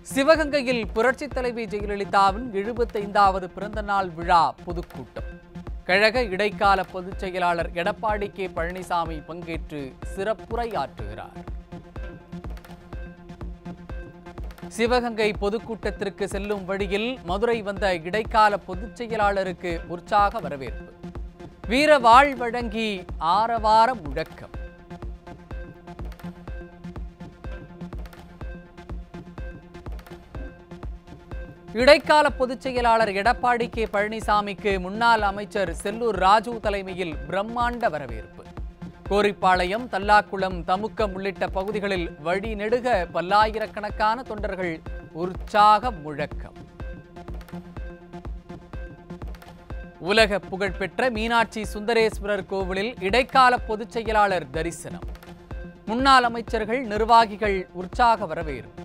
சிவகங்கையில் புரட்சித் தலைவி ஜெயலலிதாவின் எழுபத்தைந்தாவது பிறந்த நாள் விழா பொதுக்கூட்டம் கழக இடைக்கால பொதுச் செயலாளர் எடப்பாடி கே பழனிசாமி பங்கேற்று சிறப்புரையாற்றுகிறார் சிவகங்கை பொதுக்கூட்டத்திற்கு செல்லும் வழியில் மதுரை வந்த இடைக்கால பொதுச் செயலாளருக்கு உற்சாக வரவேற்பு வீர வாழ் வழங்கி ஆரவார முழக்கம் இடைக்கால பொதுச் செயலாளர் எடப்பாடி கே பழனிசாமிக்கு முன்னாள் அமைச்சர் செல்லூர் ராஜு தலைமையில் பிரம்மாண்ட வரவேற்பு கோரிப்பாளையம் தல்லாக்குளம் தமுக்கம் உள்ளிட்ட பகுதிகளில் வழி நெடுக பல்லாயிரக்கணக்கான தொண்டர்கள் உற்சாக முழக்கம் உலக புகழ்பெற்ற மீனாட்சி சுந்தரேஸ்வரர் கோவிலில் இடைக்கால பொதுச் செயலாளர் தரிசனம் முன்னாள் அமைச்சர்கள் நிர்வாகிகள் உற்சாக வரவேற்பு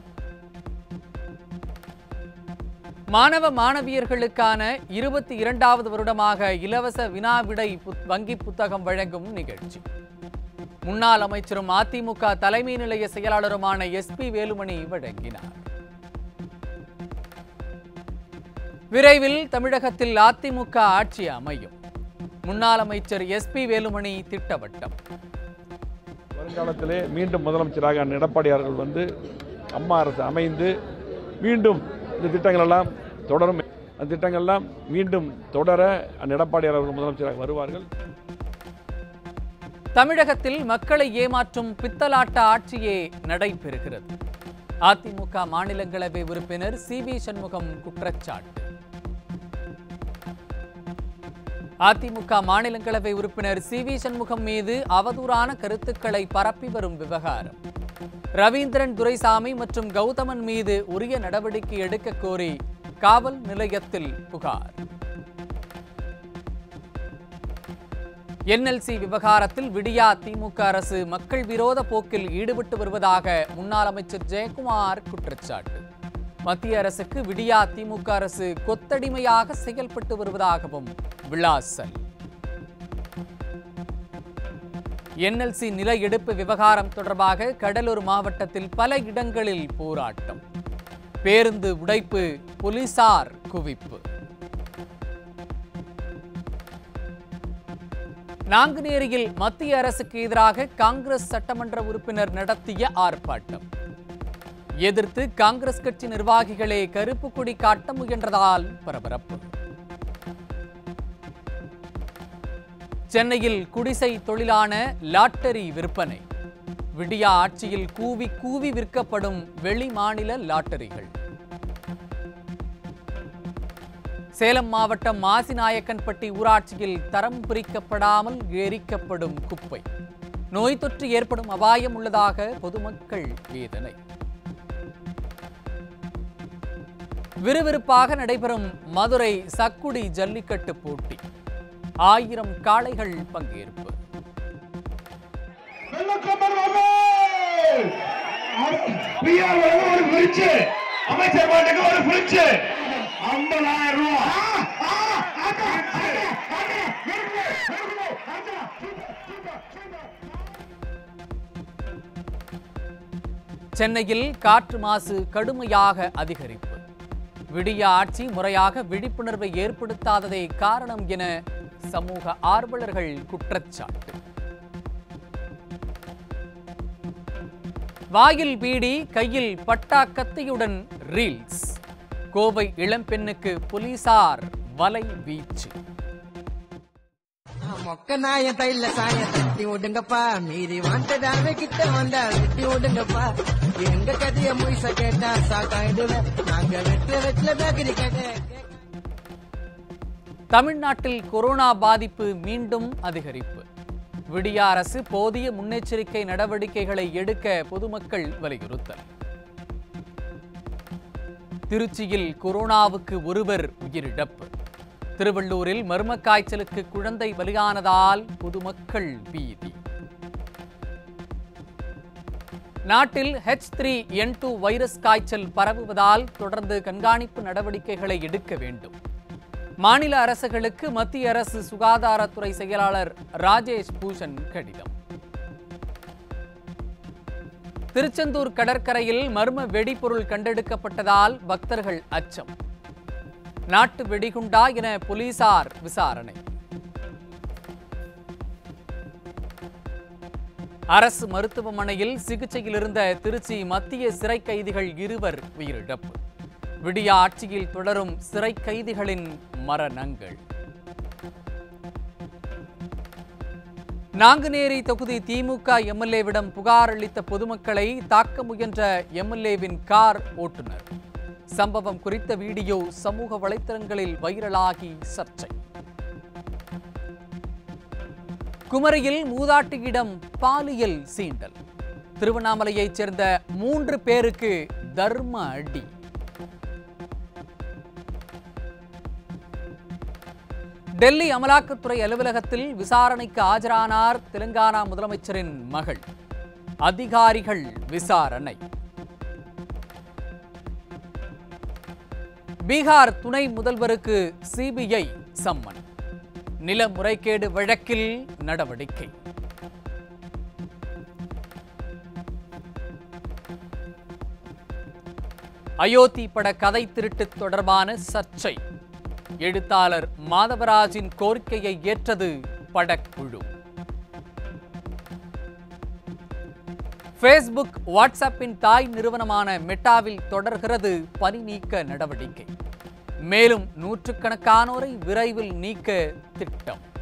மாணவ மாணவியர்களுக்கான இருபத்தி இரண்டாவது வருடமாக இலவச வினா விடை புத்- வங்கி புத்தகம் வழங்கும் நிகழ்ச்சி முன்னாள் அமைச்சரும் அதிமுக தலைமை நிலைய செயலாளருமான எஸ்பி வேலுமணி வழங்கினார் விரைவில் தமிழகத்தில் அதிமுக ஆட்சி அமையும் முன்னாள் அமைச்சர் எஸ்பி வேலுமணி திட்டவட்டம் வருங்காலத்திலே மீண்டும் முதலமைச்சராக அண்ணன் எடப்பாடி அவர்கள் வந்து அம்மா அரசு அமைந்து மீண்டும் இந்த திட்டங்கள் எல்லாம் தொடரும் அந்த திட்டங்கள் எல்லாம் மீண்டும் தொடர அண்ணன் எடப்பாடி அவர்கள் முதலமைச்சராக வருவார்கள் தமிழகத்தில் மக்களை ஏமாற்றும் பித்தலாட்ட ஆட்சியே நடைபெறுகிறது அதிமுக மாநிலங்களவை உறுப்பினர் சி வி சண்முகம் குற்றச்சாட்டு அதிமுக மாநிலங்களவை உறுப்பினர் சி வி சண்முகம் மீது அவதூறான கருத்துக்களை பரப்பி வரும் விவகாரம் ரவீந்திரன் துரைசாமி மற்றும் கௌதமன் மீது உரிய நடவடிக்கை எடுக்க கோரி காவல் நிலையத்தில் புகார் என்எல்சி விவகாரத்தில் விடியா திமுக அரசு மக்கள் விரோத போக்கில் ஈடுபட்டு வருவதாக முன்னாள் அமைச்சர் ஜெயக்குமார் குற்றச்சாட்டு மத்திய அரசுக்கு விடியா திமுக அரசு கொத்தடிமையாக செயல்பட்டு வருவதாகவும் விளாசல் என்எல்சி நில எடுப்பு விவகாரம் தொடர்பாக கடலூர் மாவட்டத்தில் பல இடங்களில் போராட்டம் பேருந்து உடைப்பு போலீசார் குவிப்பு நாங்குநேரியில் மத்திய அரசுக்கு எதிராக காங்கிரஸ் சட்டமன்ற உறுப்பினர் நடத்திய ஆர்ப்பாட்டம் எதிர்த்து காங்கிரஸ் கட்சி நிர்வாகிகளே கருப்பு கொடி காட்ட முயன்றதால் பரபரப்பு சென்னையில் குடிசை தொழிலான லாட்டரி விற்பனை விடியா ஆட்சியில் கூவி கூவி விற்கப்படும் வெளி மாநில லாட்டரிகள் சேலம் மாவட்டம் மாசிநாயக்கன்பட்டி ஊராட்சியில் தரம் பிரிக்கப்படாமல் எரிக்கப்படும் குப்பை நோய் தொற்று ஏற்படும் அபாயம் உள்ளதாக பொதுமக்கள் வேதனை விறுவிறுப்பாக நடைபெறும் மதுரை சக்குடி ஜல்லிக்கட்டு போட்டி ஆயிரம் காளைகள் பங்கேற்பு வெள்ளக்கோப்பர் அவர்கள்! பிஆர் வழங்க ஒரு பிரிட்ஜ் அமைச்சர் பாட்டுக்கு ஒரு பிரிட்ஜ் ஐம்பதாயிரம் ரூபாய் சென்னையில் காற்று மாசு கடுமையாக அதிகரிப்பு விடிய ஆட்சி முறையாக விழிப்புணர்வை ஏற்படுத்தாததே காரணம் என சமூக ஆர்வலர்கள் குற்றச்சாட்டு வாயில் பீடி கையில் பட்டா கத்தியுடன் ரீல்ஸ் கோவை இளம்பெண்ணுக்கு போலீசார் வலை வீச்சு மொக்க நாயம் தைல சாய தட்டி விடுங்கப்பா மீறி வாண்டடாவே கிட்ட வந்தா வெட்டி விடுங்கப்பா எங்க கதைய முயச கேட்டா சாக்காயிடுவேன் நாங்க வெட்டுற வெட்டில பேக்கரி கடை தமிழ்நாட்டில் கொரோனா பாதிப்பு மீண்டும் அதிகரிப்பு விடிய அரசு போதிய முன்னெச்சரிக்கை நடவடிக்கைகளை எடுக்க பொதுமக்கள் வலியுறுத்தல் திருச்சியில் கொரோனாவுக்கு ஒருவர் உயிரிழப்பு திருவள்ளூரில் மர்ம காய்ச்சலுக்கு குழந்தை பலியானதால் பொதுமக்கள் பீதி நாட்டில் H three N two virus காய்ச்சல் பரவுவதால் தொடர்ந்து கண்காணிப்பு நடவடிக்கைகளை எடுக்க வேண்டும் மாநில அரசுகளுக்கு மத்திய அரசு சுகாதாரத்துறை செயலாளர் ராஜேஷ் பூஷன் கடிதம் திருச்செந்தூர் கடற்கரையில் மர்ம வெடிபொருள் கண்டெடுக்கப்பட்டதால் பக்தர்கள் அச்சம் நாட்டு வெடிகுண்டா என போலீசார் விசாரணை அரசு மருத்துவமனையில் சிகிச்சையில் இருந்த திருச்சி மத்திய சிறை கைதிகள் இருவர் உயிரிழப்பு விடிய ஆட்சியில் தொடரும் சிறை கைதிகளின் மரணங்கள் நாங்குநேரி தொகுதி திமுக எம்எல்ஏவிடம் புகார் அளித்த பொதுமக்களை தாக்க முயன்ற எம்எல்ஏவின் கார் ஓட்டுநர் சம்பவம் குறித்த வீடியோ சமூக வலைத்தளங்களில் வைரலாகி சர்ச்சை குமரியில் மூதாட்டியிடம் பாலியல் சீண்டல் திருவண்ணாமலையைச் சேர்ந்த மூன்று பேருக்கு தர்ம அடி டெல்லி அமலாக்கத்துறை அலுவலகத்தில் விசாரணைக்கு ஆஜரானார் தெலுங்கானா முதலமைச்சரின் மகள் அதிகாரிகள் விசாரணை பீகார் துணை முதல்வருக்கு சிபிஐ சம்மன் நில முறைகேடு வழக்கில் நடவடிக்கை அயோத்தி பட கதை திருட்டு தொடர்பான சர்ச்சை எழுத்தாளர் மாதவராஜின் கோரிக்கையை ஏற்றது படக்குழு ஃபேஸ்புக் வாட்ஸ்அப்பின் தாய் நிறுவனமான மெட்டாவில் தொடர்கிறது பணி நீக்க நடவடிக்கை மேலும் நூற்றுக்கணக்கானோரை விரைவில் நீக்க திட்டம்